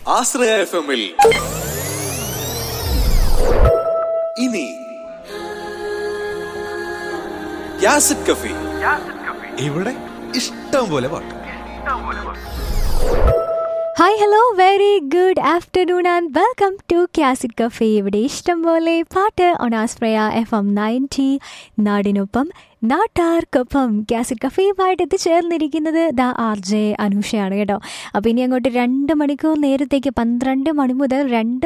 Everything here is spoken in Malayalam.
ആശ്രയ എഫ് എമ്മിൽ ഇനി യാസിഡ് കഫി ഇവിടെ ഇഷ്ടം പോലെ പാട്ട് hi hello very good afternoon and welcome to classic cafe ഇവിടെ ഇഷ്ടം പോലെ പാട്ട് ഒണാസ്പ്രയ എഫ് എം നയൻറ്റി നാടിനൊപ്പം നാട്ടാർക്കൊപ്പം ക്യാസിക് കഫേയുമായിട്ട് എത്തിച്ചേർന്നിരിക്കുന്നത് ദ ആർ ജെ അനുഷയാണ് കേട്ടോ അപ്പോൾ ഇനി അങ്ങോട്ട് രണ്ട് മണിക്കൂർ നേരത്തേക്ക് പന്ത്രണ്ട് മണി മുതൽ രണ്ട്